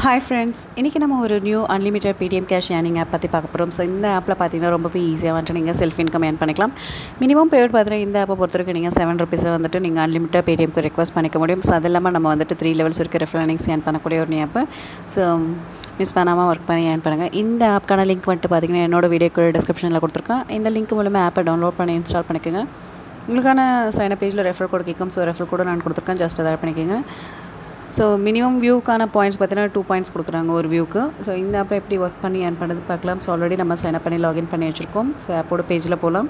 hi friends இன்றைக்கி நம்ம ஒரு new unlimited Paytm cash earning app பற்றி பார்க்க போகிறோம் ஸோ இந்த ஆப்பில் பார்த்தீங்கன்னா ரொம்பவே ஈஸியாக வந்துட்டு நீங்கள் செல்ஃப் இன்கம் ஏர்ன் பண்ணிக்கலாம் மினிமம் பேமெண்ட் பார்த்தீங்கன்னா இந்த ஆப்பை பொறுத்தவரைக்கும் நீங்கள் செவன் ருபீஸை வந்துட்டு நீங்கள் அன்லிமிட்டட் பேடிஎம்க்கு ரெக்வஸ்ட் பண்ணிக்க முடியும் ஸோ அது இல்லாமல் நம்ம வந்துட்டு த்ரீ லெவல்ஸ் இருக்க ரெஃபரன்ஸ் ஏர்ன் பண்ணக்கூடிய ஒரு ஆப்பு ஸோ மிஸ் பண்ணாமல் ஒர்க் பண்ணி ஏர்ன் பண்ணுங்கள் இந்த ஆப்க்கான லிங்க் வந்துட்டு பார்த்தீங்கன்னா என்னோட வீடியோக்கு டிஸ்கிரிப்ஷனில் கொடுத்துருக்கேன் இந்த லிங்க் மூலமாக ஆப்பை டவுன்லோட் பண்ணி இன்ஸ்டால் பண்ணிக்கோங்க உங்களுக்கான சைன பேஜில் ரெஃபர் கோட் கேட்கும் ஸோ ரெஃபர் கூட நான் கொடுத்துருக்கேன் ஜஸ்ட் அதை பண்ணிக்கோங்க ஸோ மினிமம் வியூக்கான பாயிண்ட்ஸ் பார்த்தீங்கன்னா டூ பாயிண்ட்ஸ் கொடுக்குறாங்க ஒரு வியூக்கு ஸோ இந்த ஆப்பை எப்படி ஒர்க் பண்ணி ஏர்ன் பண்ணுறது பார்க்கலாம் ஸோ ஆல்ரெடி நம்ம சைன் அப் பண்ணி லாகின் பண்ணி வச்சுருக்கோம் ஸோ ஆப்போட பேஜில் போகலாம்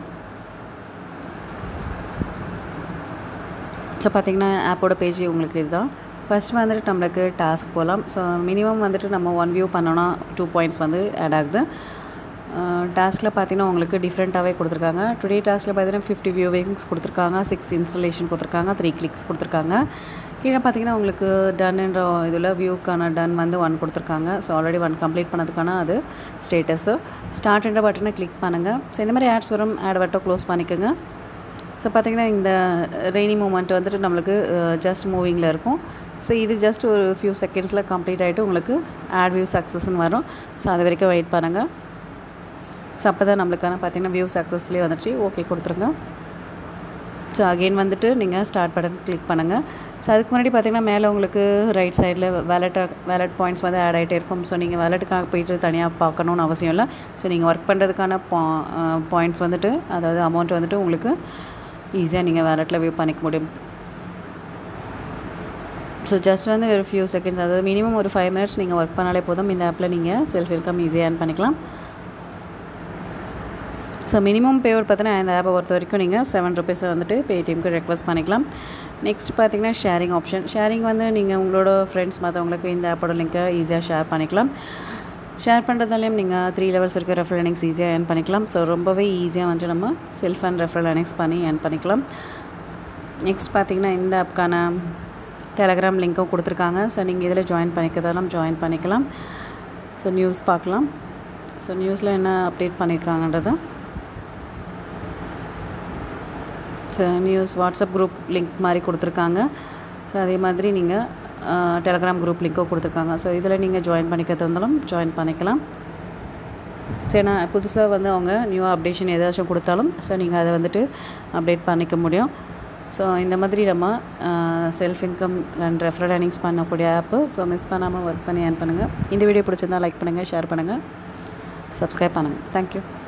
ஸோ பார்த்திங்கன்னா ஆப்போட பேஜ் உங்களுக்கு இதுதான் ஃபஸ்ட் வந்துட்டு நம்மளுக்கு டாஸ்க் போகலாம் ஸோ மினிமம் வந்துட்டு நம்ம ஒன் வியூ பண்ணோன்னா டூ பாயிண்ட்ஸ் வந்து ஆட் ஆகுது டாஸ்கில் பார்த்தீங்கன்னா உங்களுக்கு டிஃப்ரெண்ட்டாகவே கொடுத்துருக்காங்க டுடே டாஸ்கில் பார்த்தீங்கன்னா ஃபிஃப்டி வியூவிங்ஸ் கொடுத்துருக்காங்க சிக்ஸ் இன்ஸ்டலேஷன் கொடுத்துருக்காங்க த்ரீ கிளிக்ஸ் கொடுத்துருக்காங்க கீழே பார்த்தீங்கன்னா உங்களுக்கு டன்ன்ற இதில் வியூக்கான டன் வந்து ஒன் கொடுத்துருக்காங்க ஸோ ஆல்ரெடி ஒன் கம்ப்ளீட் பண்ணதுக்கான அது ஸ்டேட்டஸு ஸ்டார்ட்ன்ற பட்டனை கிளிக் பண்ணுங்கள் ஸோ இந்த மாதிரி ஆட்ஸ் வரும் ஆட் வட்டம் க்ளோஸ் பண்ணிக்கோங்க ஸோ பார்த்திங்கன்னா இந்த ரெய்னி மூமெண்ட் வந்துட்டு நம்மளுக்கு ஜஸ்ட் மூவிங்கில் இருக்கும் ஸோ இது ஜஸ்ட் ஒரு ஃபியூ செகண்ட்ஸில் கம்ப்ளீட் ஆகிட்டு உங்களுக்கு ஆட் வியூ சக்ஸஸ்ன்னு வரும் ஸோ அது வரைக்கும் வெயிட் பண்ணுங்கள் ஸோ அப்போ தான் நம்மளுக்கான பார்த்திங்கன்னா வியூ சக்ஸஸ்ஃபுல்லி வந்துச்சு ஓகே கொடுத்துருங்க ஸோ அகெயின் வந்துட்டு நீங்கள் ஸ்டார்ட் பட்டன் கிளிக் பண்ணுங்கள் ஸோ அதுக்கு முன்னாடி பார்த்திங்கன்னா மேலே உங்களுக்கு ரைட் சைடில் வேலெட்டை வேலட் பாயிண்ட்ஸ் வந்து ஆட் ஆகிட்டே இருக்கும் ஸோ நீங்கள் வேலெட்டுக்காக போயிட்டு தனியாக பார்க்கணுன்னு அவசியம் இல்லை ஸோ நீங்கள் ஒர்க் பண்ணுறதுக்கான பா பாயிண்ட்ஸ் வந்துட்டு அதாவது அமௌண்ட் வந்துட்டு உங்களுக்கு ஈஸியாக நீங்கள் வேலெட்டில் வியூ பண்ணிக்க முடியும் ஸோ ஜஸ்ட் வந்து ஒரு ஃபியூ செகண்ட்ஸ் அதாவது மினிமம் ஒரு ஃபைவ் மினிட்ஸ் நீங்கள் ஒர்க் பண்ணாலே போதும் இந்த ஆப்பில் நீங்கள் செல்ஃப் இன்கம் ஈஸியாக ஏர்ன் பண்ணிக்கலாம் ஸோ மினிமம் பேவர் பார்த்தீங்கன்னா இந்த ஆப்பை பொறுத்த வரைக்கும் நீங்கள் செவன் ருபீஸை வந்துட்டு பேடிஎம்க்கு ரெக்வஸ்ட் பண்ணிக்கலாம் நெக்ஸ்ட் பார்த்தீங்கன்னா ஷேரிங் ஆப்ஷன் ஷேரிங் வந்து நீங்கள் உங்களோட ஃப்ரெண்ட்ஸ் மற்றவங்களுக்கு இந்த ஆப்போட லிங்க்கை ஈஸியாக ஷேர் பண்ணிக்கலாம் ஷேர் பண்ணுறதாலையும் நீங்கள் த்ரீ லெவல்ஸ் இருக்க ரெஃபரல் ஏர்னிங்ஸ் ஈஸியாக ஏர்ன் பண்ணிக்கலாம் ஸோ ரொம்பவே ஈஸியாக வந்துட்டு நம்ம செல்ஃப் அண்ட் ரெஃபரல் ஏர்னிங்ஸ் பண்ணி ஏர்ன் பண்ணிக்கலாம் நெக்ஸ்ட் பார்த்தீங்கன்னா இந்த ஆப்க்கான டெலகிராம் லிங்க்கும் கொடுத்துருக்காங்க ஸோ நீங்கள் இதில் ஜாயின் பண்ணிக்கிறதாலும் ஜாயின் பண்ணிக்கலாம் ஸோ நியூஸ் பார்க்கலாம் ஸோ நியூஸில் என்ன அப்டேட் பண்ணியிருக்காங்கன்றதை so news WhatsApp group link மாதிரி கொடுத்துருக்காங்க ஸோ அதே மாதிரி நீங்கள் டெலகிராம் குரூப் லிங்க்கும் கொடுத்துருக்காங்க ஸோ இதில் நீங்கள் ஜாயின் பண்ணிக்கிறது இருந்தாலும் ஜாயின் பண்ணிக்கலாம் சரி நான் புதுசாக வந்து அவங்க நியூ அப்டேஷன் ஏதாச்சும் கொடுத்தாலும் ஸோ நீங்கள் அதை வந்துட்டு அப்டேட் பண்ணிக்க முடியும் ஸோ இந்த மாதிரி நம்ம self income and referral earnings பண்ணக்கூடிய ஆப்பு ஸோ மிஸ் பண்ணாமல் ஒர்க் பண்ணி ஏர்ன் பண்ணுங்கள் இந்த வீடியோ பிடிச்சிருந்தால் லைக் பண்ணுங்கள் ஷேர் பண்ணுங்கள் சப்ஸ்கிரைப் பண்ணுங்கள் தேங்க்யூ